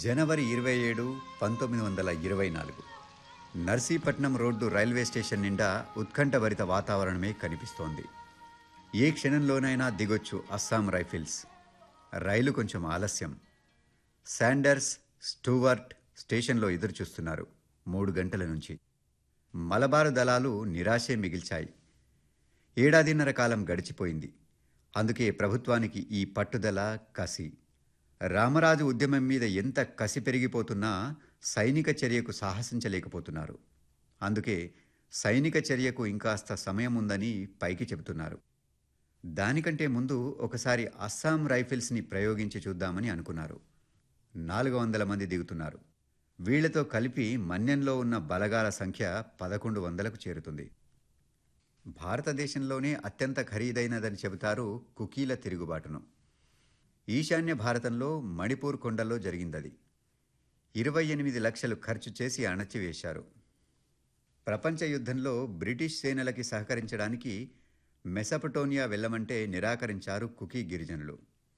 జనవరి ఇరవై ఏడు పంతొమ్మిది వందల ఇరవై నాలుగు నర్సీపట్నం రోడ్డు రైల్వే స్టేషన్ నిండా ఉత్కంఠభరిత వాతావరణమే కనిపిస్తోంది ఏ క్షణంలోనైనా దిగొచ్చు అస్సాం రైఫిల్స్ రైలు కొంచెం ఆలస్యం శాండర్స్ స్టూవర్ట్ స్టేషన్లో ఎదురుచూస్తున్నారు మూడు గంటల నుంచి మలబారు దళాలు నిరాశే మిగిల్చాయి ఏడాదిన్నర కాలం గడిచిపోయింది అందుకే ప్రభుత్వానికి ఈ పట్టుదల కసి రామరాజు ఉద్యమం మీద ఎంత కసి పెరిగిపోతున్నా సైనిక చర్యకు సాహసించలేకపోతున్నారు అందుకే సైనిక చర్యకు ఇంకాస్త సమయం ఉందని పైకి చెబుతున్నారు దానికంటే ముందు ఒకసారి అస్సాం రైఫిల్స్ని ప్రయోగించి చూద్దామని అనుకున్నారు నాలుగు వందల మంది దిగుతున్నారు వీళ్లతో కలిపి మన్యంలో ఉన్న బలగాల సంఖ్య పదకొండు వందలకు చేరుతుంది భారతదేశంలోనే అత్యంత ఖరీదైనదని చెబుతారు కుకీల తిరుగుబాటును ఈశాన్య భారతంలో మణిపూర్ కొండల్లో జరిగిందది ఇరవై ఎనిమిది లక్షలు ఖర్చు చేసి అణచివేశారు ప్రపంచ యుద్ధంలో బ్రిటిష్ సేనలకి సహకరించడానికి మెసపటోనియా వెళ్ళమంటే నిరాకరించారు కుకీ గిరిజనులు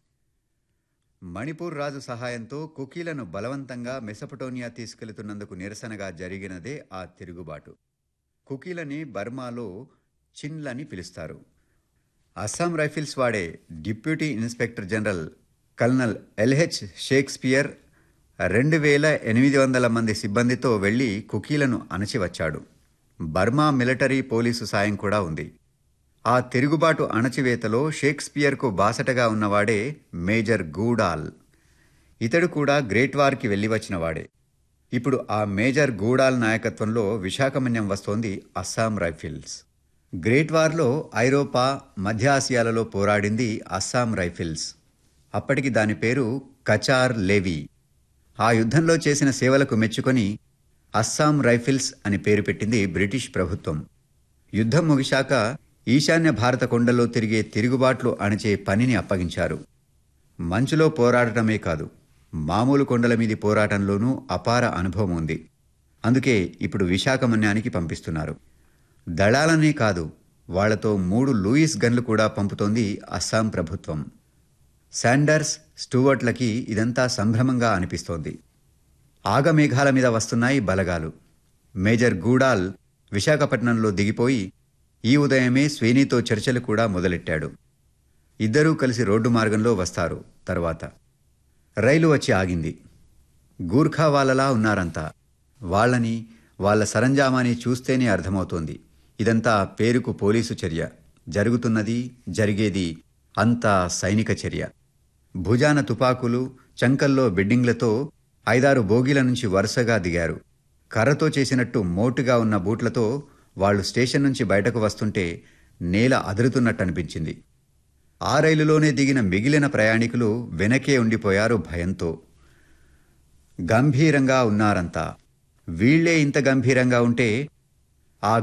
మణిపూర్ రాజు సహాయంతో కుకీలను బలవంతంగా మెసపటోనియా తీసుకెళ్తున్నందుకు నిరసనగా జరిగినదే ఆ తిరుగుబాటు కుకీలని బర్మాలో చిన్లని పిలుస్తారు అస్సాం రైఫిల్స్ వాడే deputy inspector general colonel LH Shakespeare రెండు వేల ఎనిమిది వందల మంది సిబ్బందితో వెళ్లి కుకీలను అణచివచ్చాడు బర్మా మిలిటరీ పోలీసు సాయం కూడా ఉంది ఆ తిరుగుబాటు అణచివేతలో షేక్స్పియర్కు బాసటగా ఉన్నవాడే మేజర్ గూడాల్ ఇతడు కూడా గ్రేట్ వార్కి వెళ్లి వచ్చినవాడే ఇప్పుడు ఆ మేజర్ గూడాల్ నాయకత్వంలో విశాఖమన్యం వస్తోంది అస్సాం రైఫిల్స్ గ్రేట్ వార్లో ఐరోపా మధ్య ఆసియాలలో పోరాడింది అస్సాం రైఫిల్స్ అప్పటికి దాని పేరు కచార్ లేవి ఆ యుద్ధంలో చేసిన సేవలకు మెచ్చుకొని అస్సాం రైఫిల్స్ అని పేరు పెట్టింది బ్రిటిష్ ప్రభుత్వం యుద్ధం ముగిశాక ఈశాన్య భారత కొండల్లో తిరిగే తిరుగుబాట్లు అణచే పనిని అప్పగించారు మంచులో పోరాడటమే కాదు మామూలు కొండల మీది పోరాటంలోనూ అపార అనుభవం ఉంది అందుకే ఇప్పుడు విశాఖమన్యానికి పంపిస్తున్నారు దళాలనే కాదు వాళ్లతో మూడు లూయిస్ గన్లు కూడా పంపుతోంది అస్సాం ప్రభుత్వం శాండర్స్ స్టూవర్ట్లకి ఇదంతా సంభ్రమంగా అనిపిస్తోంది ఆగమేఘాల మీద వస్తున్నాయి బలగాలు మేజర్ గూడాల్ విశాఖపట్నంలో దిగిపోయి ఈ ఉదయమే స్వేనీతో చర్చలు కూడా మొదలెట్టాడు ఇద్దరూ కలిసి రోడ్డు మార్గంలో వస్తారు తర్వాత రైలు వచ్చి ఆగింది గూర్ఖా వాళ్ళలా ఉన్నారంతా వాళ్ళని వాళ్ళ సరంజామాని చూస్తేనే అర్థమవుతోంది ఇదంతా పేరుకు పోలీసు చర్య జరుగుతున్నది జరిగేది అంతా సైనిక చర్య భుజాన తుపాకులు చంకల్లో బెడ్డింగ్లతో ఐదారు బోగీల నుంచి వరుసగా దిగారు కర్రతో చేసినట్టు మోటుగా ఉన్న బూట్లతో వాళ్ళు స్టేషన్ నుంచి బయటకు వస్తుంటే నేల అదురుతున్నట్టు అనిపించింది ఆ రైలులోనే దిగిన మిగిలిన ప్రయాణికులు వెనకే ఉండిపోయారు భయంతో గంభీరంగా ఉన్నారంతా వీళ్లే ఇంత గంభీరంగా ఉంటే